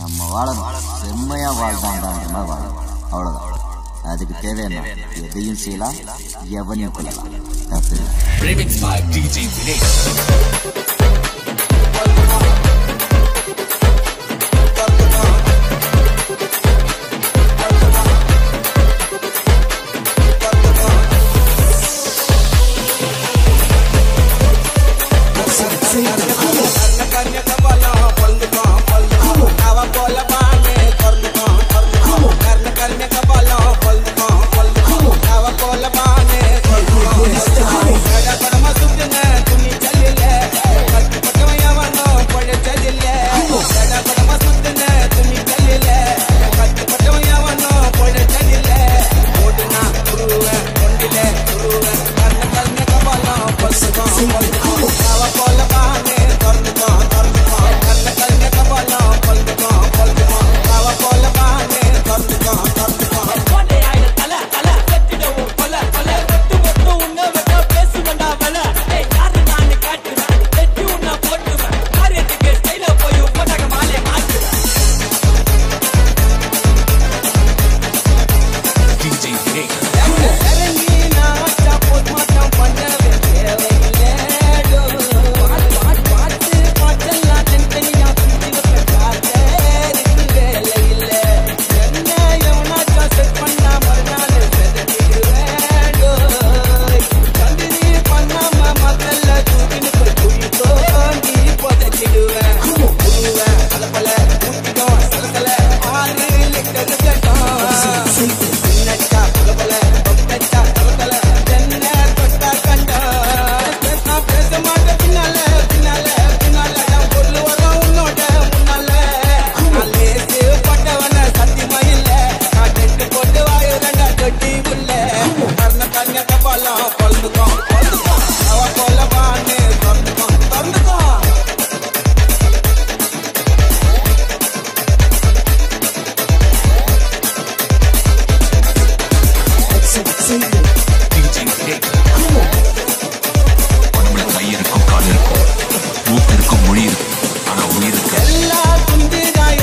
நம்ம வாழணும் செம்மையா வாழ்ந்தாண்டான்ற மாதிரி வாழணும் அவ்வளவுதான் அதுக்கு தேவையான எதையும் செய்யலாம் எவனையும் கொள்ளலாம் தப்பு இல்லை. Remix by DJ Vinay. DJ Vinay. DJ Vinay. உடம்புல கை இருக்கும் கால் இருக்கும் மூக்கு இருக்கும் மொழி இருக்கும் ஆனா உயிர் இருக்கு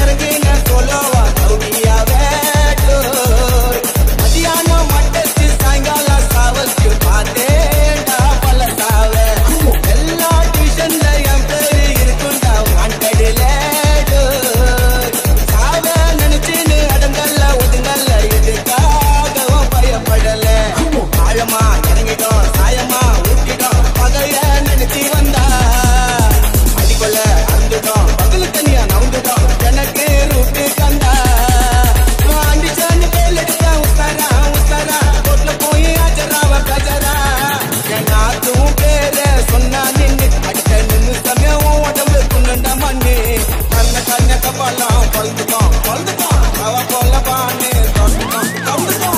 இறங்கிட்டோம் சாயமா ஊட்டிட்டோம் பகைய நினைச்சு வந்தா அடிக்கொள்ள அறந்துட்டோம் பகலு தனியா நவுந்துட்டோம் எனக்கு ரூட்டு கண்டா அண்டிச்சான்னு பேல் எடுத்த உத்தரா உத்தரா ரோட்ல போய் அஜராவ கஜரா என்னாத்தும் பேர சொன்னா நின்னு அடுத்த நிமிஷமே உன் உடம்பு குண்ட மண்ணு கண்ண கண்ண கப்பாலாம் பழுதுக்கும் பழுதுக்கும் அவ கொல்ல பான்னு தொண்டுக்கும் தொண்டுக்கும்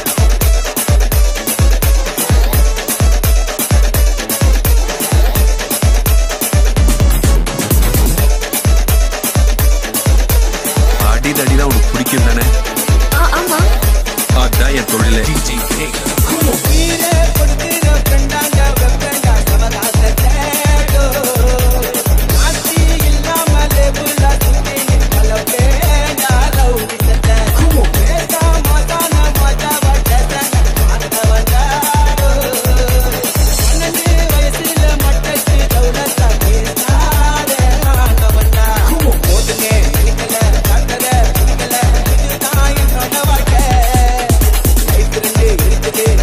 அடிதடிதான் உனக்கு பிடிக்கும் தானே அதான் என் தொழிலே DJ Vinay. உயிரே கொடுக்கிற ஃப்ரெண்டாங்க வெப்பேண்டா சவகாச தேடோ ஆட்சி இல்லாம லேபுலா சுத்தி பல பேண்டா ரவுடி சட்ட பேசா மாதான மாதாவ டேசன மாத்த வந்தாடோ பன்னெண்டு வயசுல மட்டச்சு தௌலத்தா பேசாதே ஆண்டவன்டா போதுமே நினைக்கல காட்டல பிடிக்கல இதுதான் என்னோட வாழ்க்கை லைஃப் ரெண்டு இருக்குது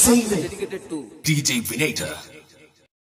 செய்வேன் dedicated to DJ Vinator.